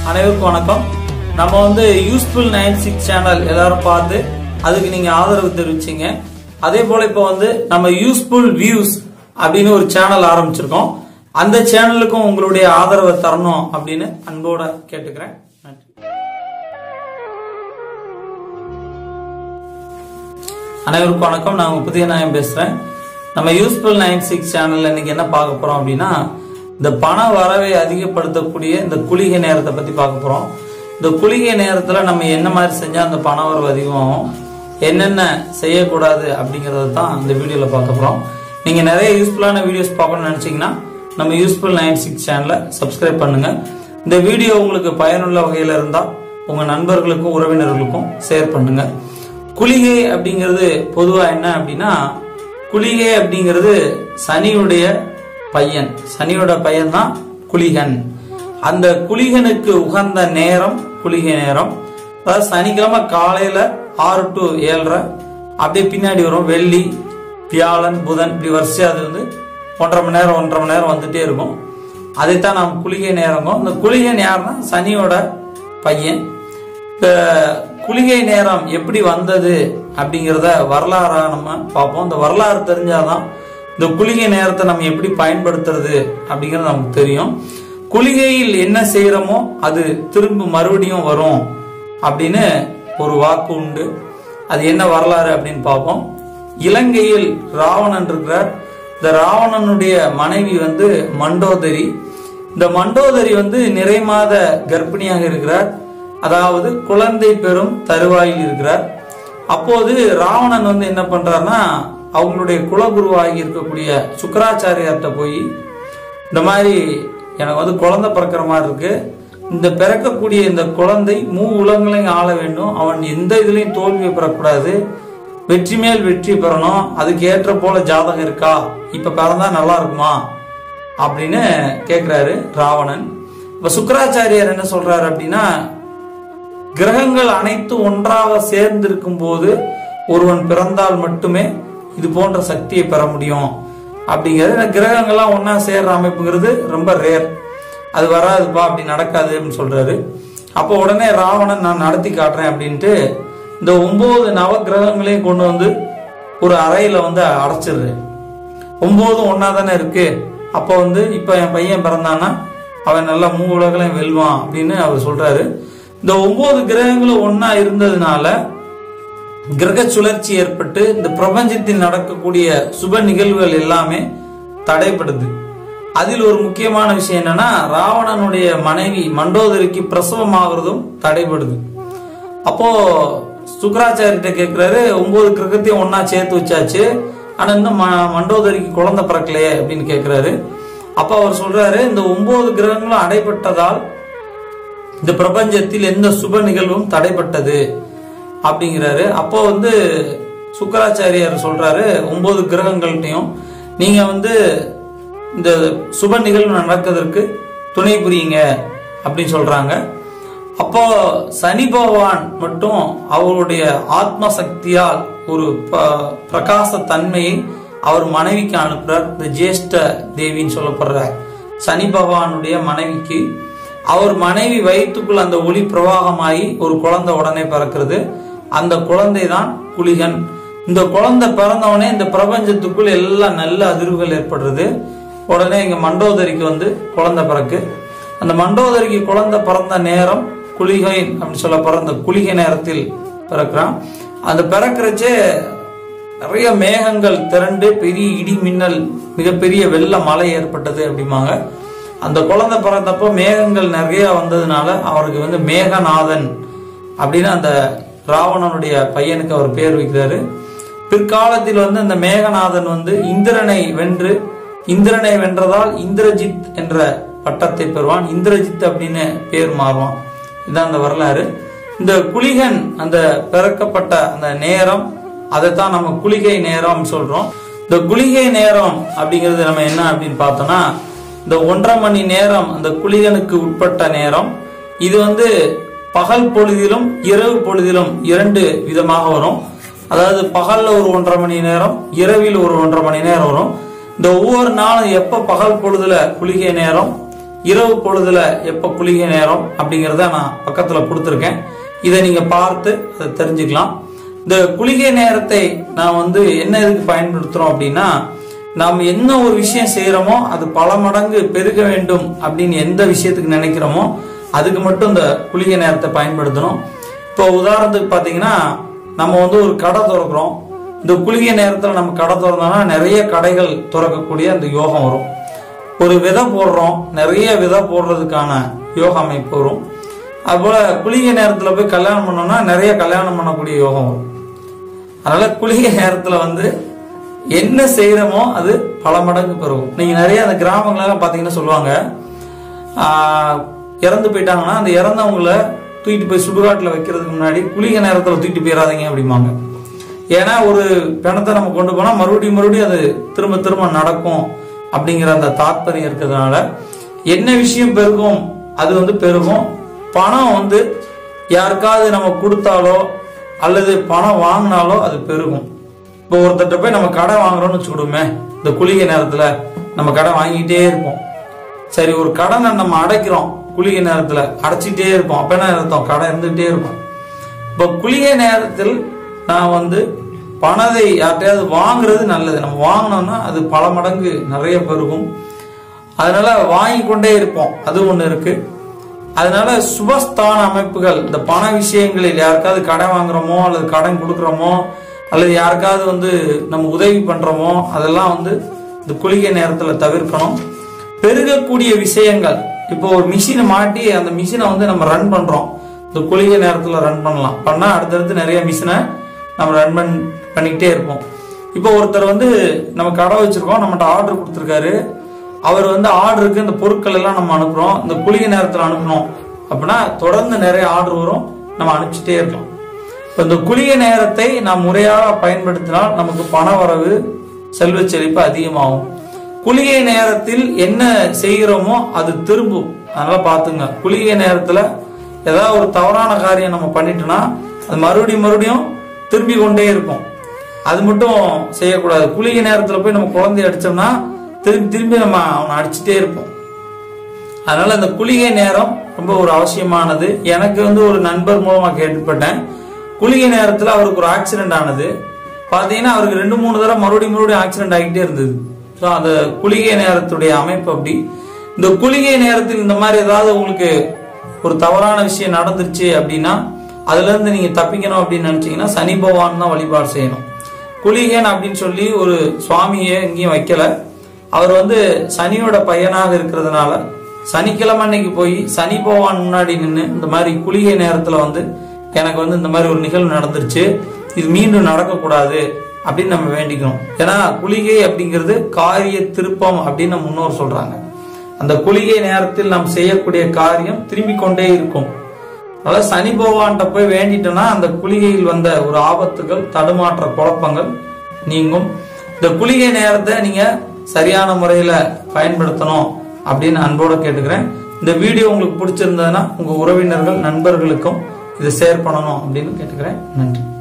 அனைவருக்கும் வணக்கம் நம்ம வந்து யூஸ்ஃபுல் நைன் சிக்ஸ் சேனல் எல்லாரும் பார்த்து அதுக்கு நீங்க ஆதரவு தெரிவிச்சீங்க அதே போல இப்போ வந்து நம்ம யூஸ்ஃபுல் வியூஸ் அப்படின்னு ஒரு சேனல் ஆரம்பிச்சிருக்கோம் அந்த சேனலுக்கும் உங்களுடைய ஆதரவை தரணும் அப்படின்னு அன்போட கேட்டுக்கிறேன் நன்றி அனைவருக்கும் வணக்கம் நான் புதிய நாயம் பேசுறேன் நம்ம யூஸ்ஃபுல் நைன் சிக்ஸ் சேனல்ல இன்னைக்கு என்ன பார்க்க போறோம் அப்படின்னா இந்த பண வரவை அதிகப்படுத்தக்கூடிய இந்த குளிகை நேரத்தை பத்தி பார்க்க போறோம் இந்த குளிகை நேரத்துல நம்ம என்ன மாதிரி செஞ்சா அந்த பண வரவு அதிகமாகும் என்னென்ன செய்யக்கூடாது அப்படிங்கறத தான் இந்த வீடியோல பார்க்க போறோம் நீங்க நிறைய யூஸ்ஃபுல்லான வீடியோஸ் பார்க்கணும்னு நினைச்சீங்கன்னா நம்ம யூஸ்ஃபுல் நைன் சிக்ஸ் சேனலை சப்ஸ்கிரைப் பண்ணுங்க இந்த வீடியோ உங்களுக்கு பயனுள்ள வகையில இருந்தா உங்க நண்பர்களுக்கும் உறவினர்களுக்கும் ஷேர் பண்ணுங்க குளிகை அப்படிங்கிறது பொதுவா என்ன அப்படின்னா குளிகை அப்படிங்கிறது சனியுடைய பையன் சனியோட பையன் தான் குளிகன் அந்த குளிகனுக்கு உகந்த நேரம் குளிகை நேரம் அதாவது சனிக்கிழமை காலையில ஆறு டு ஏழரை அப்படியே பின்னாடி வரும் வெள்ளி வியாழன் புதன் இப்படி வரிசையா அது வந்து ஒன்றரை மணி நேரம் ஒன்றரை மணி நேரம் வந்துட்டே இருக்கும் அதைத்தான் நாம் குளிகை நேரங்கும் இந்த குளிகை நேரம்னா சனியோட பையன் இந்த குளிகை நேரம் எப்படி வந்தது அப்படிங்கிறத வரலாறா நம்ம பார்ப்போம் இந்த வரலாறு தெரிஞ்சாதான் இந்த குளிகை நேரத்தை நம்ம எப்படி பயன்படுத்துறது அப்படிங்கிறது நமக்கு தெரியும் குளிகையில் என்ன செய்யறோமோ அது திரும்ப மறுபடியும் வரும் அப்படின்னு ஒரு வாக்கு உண்டு அது என்ன வரலாறு அப்படின்னு பார்ப்போம் இலங்கையில் ராவணன் இருக்கிறார் இந்த ராவணனுடைய மனைவி வந்து மண்டோதரி இந்த மண்டோதரி வந்து நிறை மாத கர்ப்பிணியாக இருக்கிறார் அதாவது குழந்தை பெறும் தருவாயில் இருக்கிறார் அப்போது ராவணன் வந்து என்ன பண்றாருன்னா அவங்களுடைய குலகுருவாகி இருக்கக்கூடிய சுக்கராச்சாரியார்கிட்ட போய் இந்த மாதிரி எனக்கு வந்து குழந்தை பிறக்கிற மாதிரி இருக்கு இந்த பிறக்கக்கூடிய இந்த குழந்தை மூ உலகங்களையும் ஆள வேண்டும் அவன் எந்த இதுலயும் தோல்வியை பெறக்கூடாது வெற்றி மேல் வெற்றி பெறணும் அதுக்கு ஏற்ற போல ஜாதகம் இருக்கா இப்ப பிறந்தா நல்லா இருக்குமா அப்படின்னு கேக்குறாரு ராவணன் இப்ப சுக்கராச்சாரியார் என்ன சொல்றாரு அப்படின்னா கிரகங்கள் அனைத்தும் ஒன்றாக சேர்ந்து இருக்கும் போது ஒருவன் பிறந்தால் மட்டுமே இது போன்ற சக்தியை பெற முடியும் அப்படிங்கிறது இந்த கிரகங்கள்லாம் ஒன்னா சேர்ற அமைப்புங்கிறது ரொம்ப ரேர் அது வராதுப்பா அப்படி நடக்காது அப்படின்னு சொல்றாரு அப்போ உடனே ராவணன் நான் நடத்தி காட்டுறேன் அப்படின்ட்டு இந்த ஒன்பது நவ கிரகங்களையும் கொண்டு வந்து ஒரு அறையில வந்து அடைச்சிடுறேன் ஒன்பதும் ஒன்னா தானே இருக்கு அப்போ வந்து இப்ப என் பையன் பிறந்தான்னா அவன் நல்லா மூ உலகளையும் வெல்வான் அப்படின்னு அவர் சொல்றாரு இந்த ஒன்பது கிரகங்களும் ஒன்னா இருந்ததுனால கிரக சுழற்சி ஏற்பட்டு இந்த பிரபஞ்சத்தில் நடக்கக்கூடிய சுப நிகழ்வுகள் எல்லாமே தடைப்படுது அதில் ஒரு முக்கியமான விஷயம் என்னன்னா ராவணனுடைய மனைவி மண்டோதரிக்கு பிரசவம் ஆகுறதும் தடைபடுது அப்போ சுக்கராச்சாரிட்ட கேட்கிறாரு ஒன்பது கிரகத்தையும் ஒன்னா சேர்த்து வச்சாச்சு ஆனா இன்னும் ம- மண்டோதரிக்கு குழந்தை பிறக்கலையே அப்படின்னு கேட்கிறாரு அப்ப அவர் சொல்றாரு இந்த ஒன்பது கிரகங்களும் அடைபட்டதால் இந்த பிரபஞ்சத்தில் எந்த சுப நிகழ்வும் தடைப்பட்டது அப்படிங்கிறாரு அப்போ வந்து சுக்கராச்சாரியார் சொல்றாரு ஒன்பது கிரகங்கள்ட்டையும் நீங்க வந்து இந்த சுப நிகழ்வு நடக்கிறதுக்கு துணை புரியுங்க அப்படின்னு சொல்றாங்க அப்போ சனி பகவான் மட்டும் அவருடைய ஆத்ம சக்தியால் ஒரு ப- பிரகாச தன்மையை அவர் மனைவிக்கு அனுப்புறார் இந்த ஜேஷ்ட தேவின்னு சொல்லப்படுற சனி பகவானுடைய மனைவிக்கு அவர் மனைவி வயிற்றுக்குள் அந்த ஒளி பிரவாகமாகி ஒரு குழந்தை உடனே பிறக்கிறது அந்த குழந்தை தான் குளிகன் இந்த குழந்தை பிறந்தவனே இந்த பிரபஞ்சத்துக்குள் எல்லாம் நல்ல அதிர்வுகள் ஏற்படுறது உடனே இங்க மண்டோதரிக்கு வந்து குழந்தை பிறக்கு அந்த மண்டோதரிக்கு குழந்தை பிறந்த நேரம் குளிகை அப்படின்னு சொல்ல பிறந்த குளிகை நேரத்தில் பிறக்கிறான் அந்த பிறக்கிறச்சே நிறைய மேகங்கள் திரண்டு பெரிய இடி மின்னல் மிகப்பெரிய வெள்ள மழை ஏற்பட்டது அப்படிம்பாங்க அந்த குழந்தை பிறந்தப்போ மேகங்கள் நிறைய வந்ததுனால அவருக்கு வந்து மேகநாதன் அப்படின்னு அந்த ராவணனுடைய பையனுக்கு அவர் பேர் வைக்கிறாரு பிற்காலத்தில் வந்து அந்த மேகநாதன் வந்து இந்திரனை வென்று இந்திரனை வென்றதால் இந்திரஜித் என்ற பட்டத்தை பெறுவான் இந்திரஜித் அப்படின்னு பேர் மாறுவான் இதான் அந்த வரலாறு இந்த குளிகன் அந்த பிறக்கப்பட்ட அந்த நேரம் அதைத்தான் நம்ம குளிகை நேரம் சொல்றோம் இந்த குளிகை நேரம் அப்படிங்கிறது நம்ம என்ன அப்படின்னு பார்த்தோம்னா இந்த ஒன்றரை மணி நேரம் அந்த குளிகனுக்கு உட்பட்ட நேரம் இது வந்து பகல் பொழுதிலும் இரவு பொழுதிலும் இரண்டு விதமாக வரும் அதாவது பகல்ல ஒரு ஒன்றரை மணி நேரம் இரவில் ஒரு ஒன்றரை மணி நேரம் வரும் இந்த ஒவ்வொரு நாளும் எப்ப பகல் பொழுதுல குளிகை நேரம் இரவு பொழுதுல எப்ப குளிகை நேரம் அப்படிங்கறத நான் பக்கத்துல கொடுத்துருக்கேன் இதை நீங்க பார்த்து அதை தெரிஞ்சுக்கலாம் இந்த குளிகை நேரத்தை நான் வந்து என்ன இதுக்கு பயன்படுத்துறோம் அப்படின்னா நாம் என்ன ஒரு விஷயம் செய்யறோமோ அது பல மடங்கு பெருக வேண்டும் அப்படின்னு எந்த விஷயத்துக்கு நினைக்கிறோமோ அதுக்கு மட்டும் இந்த குளிகை நேரத்தை பயன்படுத்தணும் இப்போ உதாரணத்துக்கு பாத்தீங்கன்னா நம்ம வந்து ஒரு கடை திறக்கிறோம் இந்த குளிகை நேரத்துல நம்ம கடை திறந்தோம்னா நிறைய கடைகள் திறக்கக்கூடிய அந்த யோகம் வரும் ஒரு விதை போடுறோம் நிறைய விதை போடுறதுக்கான யோக அமைப்பு வரும் அதுபோல குளிகை நேரத்துல போய் கல்யாணம் பண்ணோம்னா நிறைய கல்யாணம் பண்ணக்கூடிய யோகம் வரும் அதனால குளிகை நேரத்துல வந்து என்ன செய்யறோமோ அது பல மடங்கு பெருகும் நீங்க நிறைய அந்த கிராமங்களெல்லாம் பாத்தீங்கன்னா சொல்லுவாங்க ஆஹ், இறந்து போயிட்டாங்கன்னா அந்த இறந்தவங்கள தூக்கிட்டு போய் சுடுகாட்டுல வைக்கிறதுக்கு முன்னாடி குளிகை நேரத்துல தூக்கிட்டு போயிடாதீங்க அப்படிம்பாங்க ஏன்னா ஒரு பிணத்தை நம்ம கொண்டு போனா மறுபடியும் மறுபடியும் அது திரும்ப திரும்ப நடக்கும் அப்படிங்கிற அந்த தாத்பரியம் இருக்கிறதுனால என்ன விஷயம் பெருகும் அது வந்து பெருகும் பணம் வந்து யாருக்காவது நம்ம கொடுத்தாலோ அல்லது பணம் வாங்கினாலோ அது பெருகும் இப்போ ஒருத்தர்ட்ட போய் நம்ம கடை வாங்குறோம்னு வச்சுக்கிடுமே இந்த குளிகை நேரத்துல நம்ம கடை வாங்கிட்டே இருப்போம் சரி ஒரு கடனை நம்ம அடைக்கிறோம் குளிகை நேரத்துல அடைச்சிட்டே இருப்போம் அப்ப என்ன அர்த்தம் கடை இருந்துகிட்டே இருக்கும் இப்போ குளிகை நேரத்தில் நான் வந்து பணத்தை யார்ட்டையாவது வாங்குறது நல்லது நம்ம வாங்கினோம்னா அது பல மடங்கு நிறைய பெருகும் அதனால வாங்கி கொண்டே இருப்போம் அது ஒண்ணு இருக்கு அதனால சுபஸ்தான அமைப்புகள் இந்த பண விஷயங்களில் யாருக்காவது கடன் வாங்குறோமோ அல்லது கடன் கொடுக்குறோமோ அல்லது யாருக்காவது வந்து நம்ம உதவி பண்றோமோ அதெல்லாம் வந்து இந்த குளிகை நேரத்துல தவிர்க்கணும் பெருகக்கூடிய விஷயங்கள் இப்போ ஒரு மிஷினை மாட்டி அந்த மிஷினை வந்து நம்ம ரன் பண்றோம் இந்த குளிகை நேரத்துல ரன் பண்ணலாம் பண்ணா அடுத்தடுத்து நிறைய மிஷினை நம்ம ரன் பண் பண்ணிக்கிட்டே இருப்போம் இப்போ ஒருத்தர் வந்து நம்ம கடை வச்சிருக்கோம் நம்மகிட்ட ஆர்டர் கொடுத்துருக்காரு அவர் வந்து ஆர்டருக்கு இந்த பொருட்கள் எல்லாம் நம்ம அனுப்புறோம் இந்த குளிகை நேரத்துல அனுப்பணும் அப்படின்னா தொடர்ந்து நிறைய ஆர்டர் வரும் நம்ம அனுப்பிச்சிட்டே இருக்கலாம் இப்போ இந்த குளிகை நேரத்தை நாம் முறையாக பயன்படுத்தினால் நமக்கு பண வரவு செல்வ செழிப்பு அதிகமாகும் குளிகை நேரத்தில் என்ன செய்கிறோமோ அது திரும்பும் அதனால பாத்துங்க குளிகை நேரத்துல ஏதாவது ஒரு தவறான காரியம் நம்ம பண்ணிட்டோம்னா அது மறுபடியும் மறுபடியும் திரும்பி கொண்டே இருக்கும் அது மட்டும் செய்யக்கூடாது குளிகை நேரத்துல போய் நம்ம குழந்தைய அடிச்சோம்னா திரும்பி திரும்பி நம்ம அவனை அடிச்சுட்டே இருப்போம் அதனால இந்த குளிகை நேரம் ரொம்ப ஒரு அவசியமானது எனக்கு வந்து ஒரு நண்பர் மூலமா கேள்விப்பட்டேன் குளிகை நேரத்துல அவருக்கு ஒரு ஆக்சிடென்ட் ஆனது பாத்தீங்கன்னா அவருக்கு ரெண்டு மூணு தடவை மறுபடியும் மறுபடியும் ஆக்சிடென்ட் ஆகிட்டே இருந்தது ஸோ அந்த குளிகை நேரத்துடைய அமைப்பு அப்படி இந்த குளிகை நேரத்தில் இந்த மாதிரி ஏதாவது உங்களுக்கு ஒரு தவறான விஷயம் நடந்துருச்சு அப்படின்னா அதுல இருந்து நீங்க தப்பிக்கணும் அப்படின்னு நினைச்சீங்கன்னா சனி பகவான் தான் வழிபாடு செய்யணும் குளிகன் அப்படின்னு சொல்லி ஒரு சுவாமியை எங்கேயும் வைக்கல அவர் வந்து சனியோட பையனாக இருக்கிறதுனால சனிக்கிழமை அன்னைக்கு போய் சனி பகவான் முன்னாடி நின்று இந்த மாதிரி குளிகை நேரத்துல வந்து எனக்கு வந்து இந்த மாதிரி ஒரு நிகழ்வு நடந்துருச்சு இது மீண்டும் நடக்கக்கூடாது அப்படின்னு நம்ம வேண்டிக்கணும் ஏன்னா குளிகை அப்படிங்கிறது காரிய திருப்பம் அப்படின்னு நம்ம முன்னோர் சொல்றாங்க அந்த குளிகை நேரத்தில் நாம் செய்யக்கூடிய காரியம் திரும்பி கொண்டே இருக்கும் அதனால சனி பகவான்கிட்ட போய் வேண்டிட்டோம்னா அந்த குளிகையில் வந்த ஒரு ஆபத்துகள் தடுமாற்ற குழப்பங்கள் நீங்கும் இந்த குளிகை நேரத்தை நீங்க சரியான முறையில பயன்படுத்தணும் அப்படின்னு அன்போட கேட்டுக்கிறேன் இந்த வீடியோ உங்களுக்கு பிடிச்சிருந்ததுன்னா உங்க உறவினர்கள் நண்பர்களுக்கும் இதை ஷேர் பண்ணணும் அப்படின்னு கேட்டுக்கிறேன் நன்றி